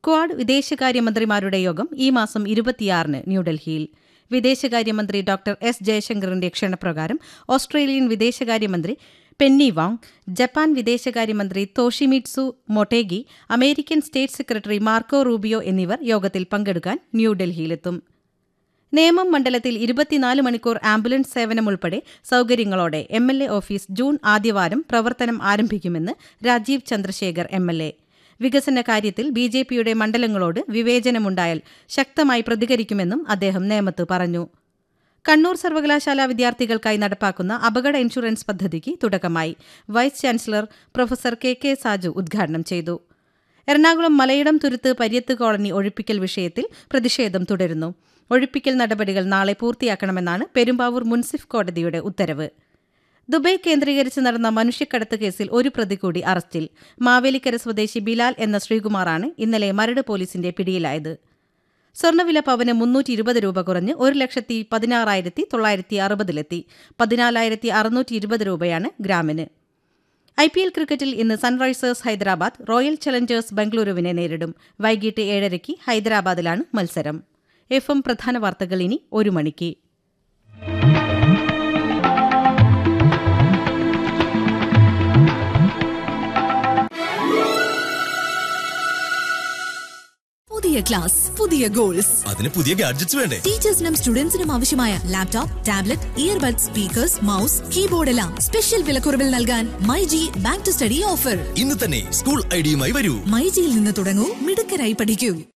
quad വിദേശകാര്യമന്ത്രിമാരുടെ യോഗം ഈ മാസം ഇരുപത്തിയാറിന് ന്യൂഡൽഹിയിൽ വിദേശകാര്യമന്ത്രി ഡോക്ടർ എസ് ജയശങ്കറിന്റെ ക്ഷണപ്രകാരം ഓസ്ട്രേലിയൻ വിദേശകാര്യമന്ത്രി പെന്നി വാങ് ജപ്പാൻ വിദേശകാര്യമന്ത്രി Toshimitsu Motegi American state secretary Marco Rubio എന്നിവർ യോഗത്തിൽ പങ്കെടുക്കാൻ ന്യൂഡൽഹിയിലെത്തും നേമം മണ്ഡലത്തിൽ ഇരുപത്തിനാല് മണിക്കൂർ ആംബുലൻസ് സേവനം ഉൾപ്പെടെ സൌകര്യങ്ങളോടെ M L A office June ആദ്യവാരം പ്രവർത്തനം ആരംഭിക്കുമെന്ന് Rajeev Chandrasekhar M L A വികസന കാര്യത്തിൽ ബി ജെ പിയുടെ മണ്ഡലങ്ങളോട് വിവേചനമുണ്ടായാൽ ശക്തമായി പ്രതികരിക്കുമെന്നും അദ്ദേഹം നേമത്ത് പറഞ്ഞു കണ്ണൂർ സർവകലാശാല വിദ്യാർത്ഥികൾക്കായി നടപ്പാക്കുന്ന അപകട ഇൻഷുറൻസ് പദ്ധതിക്ക് തുടക്കമായി vice chancellor professor K K Saju ഉദ്ഘാടനം ചെയ്തു എറണാകുളം മലയിടം തുരുത്ത് പര്യത്ത് കോളനി ഒഴിപ്പിക്കൽ വിഷയത്തിൽ പ്രതിഷേധം തുടരുന്നു ഒഴിപ്പിക്കൽ നടപടികൾ നാളെ പൂർത്തിയാക്കണമെന്നാണ് പെരുമ്പാവൂർ മുൻസിഫ് കോടതിയുടെ ഉത്തരവ് ദുബൈ കേന്ദ്രീകരിച്ച് നടന്ന മനുഷ്യക്കടത്ത് കേസിൽ ഒരു പ്രതി കൂടി അറസ്റ്റിൽ മാവേലിക്കര സ്വദേശി ബിലാൽ എന്ന ശ്രീകുമാറാണ് ഇന്നലെ മരട് പോലീസിന്റെ പിടിയിലായത് സ്വർണ്ണവില പവന് മുന്നൂറ്റി ഇരുപത് രൂപ കുറഞ്ഞ് ഒരു ലക്ഷത്തി പതിനാറായിരത്തി തൊള്ളായിരത്തി അറുപതിലെത്തി പതിനാലായിരത്തി അറുന്നൂറ്റി ഇരുപത് രൂപയാണ് ഗ്രാമിന് ഐ പി എൽ ക്രിക്കറ്റിൽ ഇന്ന് സൺറൈസേഴ്സ് ഹൈദരാബാദ് റോയൽ ചലഞ്ചേഴ്സ് ബംഗളൂരുവിനെ നേരിടും വൈകിട്ട് ഏഴരയ്ക്ക് ഹൈദരാബാദിലാണ് മത്സരം എഫ് എം പ്രധാന വാർത്തകൾ ഇനി ഒരു മണിക്ക് പുതിയ ക്ലാസ് പുതിയ ഗോൾസ് അതിന് പുതിയ ഗാഡ്ജറ്റ്സ് വേണ്ടേ ടീച്ചേഴ്സിനും സ്റ്റുഡൻസിനും ആവശ്യമായ laptop tablet earbud speakers mouse keyboard എല്ലാം സ്പെഷ്യൽ വിലക്കുറവിൽ നൽകാൻ myG back to study offer ഇന്ന് തന്നെ സ്കൂൾ ഐഡിയുമായി വരൂ മൈജിയിൽ നിന്ന് തുടങ്ങൂ മിടുക്കരായി പഠിക്കൂ